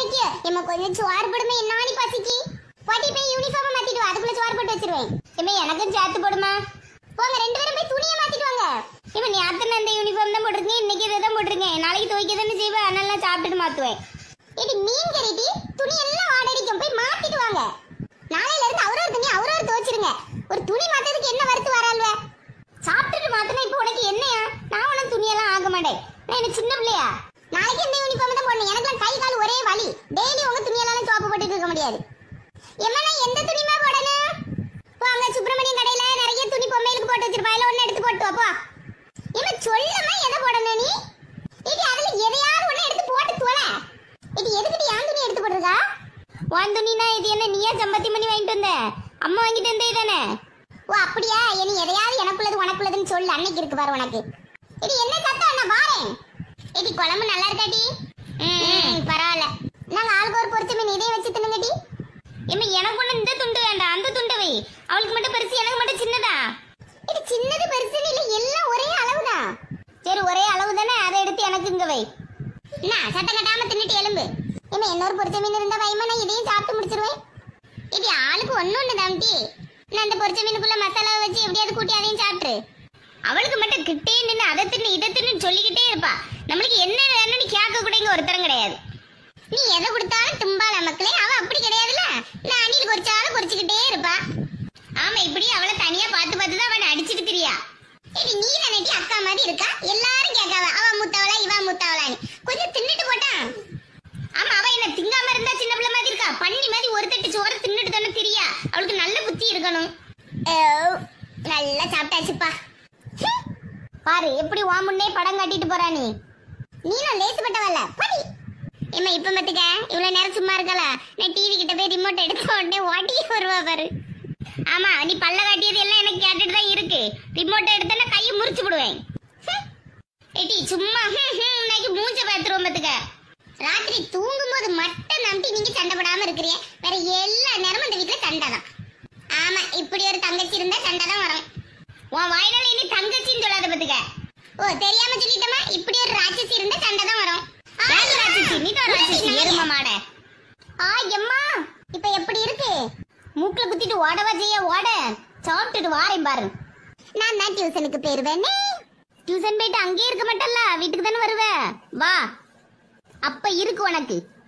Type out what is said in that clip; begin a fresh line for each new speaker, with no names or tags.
இருக்கியோ எம்ம கொஞ்சம் சோறு போடுமே என்னானி பசிக்கு பாட்டி போய் யூனிஃபார்ம் மாத்திட்டு வா அதுக்குள்ள சோறு போட்டு வச்சிருவேன் எம்மா எனக்கும் சேர்த்து போடுமா போங்க ரெண்டு பேரும் போய் துணியை மாத்திட்டு வாங்க இவ நீ அத்தனை அந்த யூனிஃபார்ம் தான் போட்டிருக்கேன் இன்னைக்கு இதை தான் போட்டிருக்கேன் நாளைக்கு துவைக்க தானே செய்வேன் அதனால நான் சாப்பிட்டுட்டு மாத்துவேன் இது மீன் கறிட்டி துணி எல்லாம் ஆடடிக்கும் போய் மாத்திட்டு வாங்க நாளையில இருந்து அவரோட துணி அவரோட துவைச்சிருங்க ஒரு துணி மாத்ததுக்கு என்ன வருத்து வரால்வ சாப்பிட்டுட்டு மாத்தினா இப்போ உனக்கு என்னையா நான் உனக்கு துணியெல்லாம் ஆக மாட்டேன் நான் என்ன சின்ன பிள்ளையா நாளைக்கு இந்த யூனிஃபார்ம் தான் போடணும் எனக்குலாம் கை கால் ஒரே வலி டெய்லி உங்க துணியெல்லாம் சோப்பு போட்டுட்டு இருக்க முடியாது எம்மா நான் எந்த துணிமா போடணும் போ அங்க சுப்பிரமணியன் கடையில நிறைய துணி பொம்மைகளுக்கு போட்டு வச்சிருப்பா இல்ல ஒண்ணு எடுத்து போட்டு வா போ இவன் சொல்லமா எதை போடணும் நீ இது அதுல எதையாவது ஒண்ணு எடுத்து போட்டு தோல இது எதுக்கு யான் துணி எடுத்து போட்டிருக்கா உன் துணினா இது என்ன நீயா சம்பத்தி பண்ணி வாங்கிட்டு வந்த அம்மா வாங்கிட்டு வந்தே தானே ஓ அப்படியா இனி எதையாவது எனக்குள்ளது உனக்குள்ளதுன்னு சொல்லு அன்னைக்கு இருக்கு பாரு உனக்கு இது என்ன சத்தம் நான் வாரேன் இது குழம்பு நல்லா இருக்காடி ம் பரவாயில்ல நாங்க ஆளுக்கு ஒரு பொரிச்ச மீன் இதையும் வச்சு தின்னுங்கடி ஏம்மா எனக்கு ஒண்ணு இந்த துண்டு வேண்டாம் அந்த துண்டு வை அவளுக்கு மட்டும் பெருசு எனக்கு மட்டும் சின்னதா இது சின்னது பெருசுன்னு இல்ல எல்லாம் ஒரே அளவுதான் சரி ஒரே அளவு தானே அதை எடுத்து எனக்கு இங்க வை என்ன சத்தம் கட்டாம தின்னுட்டு எலும்பு ஏமா இன்னொரு பொரிச்ச மீன் இருந்தா வைமா நான் இதையும் சாப்பிட்டு முடிச்சிருவேன் இது ஆளுக்கு ஒண்ணு ஒண்ணு தாம்டி நான் அந்த பொரிச்ச மீனுக்குள்ள மசாலா வச்சு எப்படியாவது கூட்டி அதையும் சாப்பிட்டுரு அவளுக்கு மட்டும் கிட்டே நின்று அதை தின்னு இதை தின்னு சொல்லிக்கிட்டே இருப்பா நம்மளுக்கு என்ன வேணும்னு கேட்க கூட இங்க ஒருத்தரம் கிடையாது நீ எதை கொடுத்தாலும் தும்பால மக்களே அவ அப்படி கிடையாதுல்ல நான் அணில் பொறிச்சாலும் பொறிச்சுக்கிட்டே இருப்பா ஆமா இப்படி அவளை தனியா பார்த்து பார்த்து தான் அவனை அடிச்சிட்டு திரியா ஏடி நீ நினைட்டி அக்கா மாதிரி இருக்கா எல்லாரும் கேட்காவ அவ மூத்தவளா இவ மூத்தவளான்னு கொஞ்சம் தின்னுட்டு போட்டான் ஆமா அவ என்ன திங்காம இருந்தா சின்ன பிள்ளை மாதிரி இருக்கா பண்ணி மாதிரி ஒரு தட்டு சோறு தின்னுட்டு தானே திரியா அவளுக்கு நல்ல புத்தி இருக்கணும் ஓ, நல்லா சாப்பிட்டாச்சுப்பா ஹம். பாரு எப்படி வா முன்னே படம் காட்டிட்டு போறா நீ நீனும் லேசுப்பட்டவல்ல படி ஏம்மா இப்ப பாத்துக்க இவ்வளவு நேரம் சும்மா இருக்கல நான் டிவி கிட்ட போய் ரிமோட் எடுத்த உடனே ஓட்டி வருவா பாரு ஆமா நீ பல்ல காட்டியது எல்லாம் எனக்கு கேட்டுட்டு தான் இருக்கு ரிமோட் எடுத்தா கையை முறிச்சு விடுவேன் ஹம். ஏடி சும்மா ஹம் ஹம் இன்னைக்கு மூஞ்ச பாத்துருவோம் பாத்துக்க ராத்திரி தூங்கும்போது மட்டும் நம்பி நீங்க சண்டை போடாம இருக்கிறீங்க வேற எல்லா நேரமும் இந்த வீட்டுல சண்டை தான் ஆமா இப்படி ஒரு தங்கச்சி இருந்தா சண்டை தான் வரும் உன் வாயினால இனி தங்கச்சின்னு சொல்லாத பாத்துக்க ஓ தெரியாம சொல்லிட்டமா இப்படி ஒரு ராட்சசி இருந்தா சண்டை தான் வரும் யாரு ராட்சசி நீ தான் ராட்சசி எரும மாட ஆ எம்மா இப்ப எப்படி இருக்கு மூக்குல குத்திட்டு ஓடவா செய்ய ஓட சாப்பிட்டுட்டு வாரேன் பாரு நான் தான் டியூஷனுக்கு போயிருவேனே டியூஷன் போயிட்டு அங்கேயே இருக்க மாட்டல்ல வீட்டுக்கு தானே வருவ வா அப்ப இருக்கு உனக்கு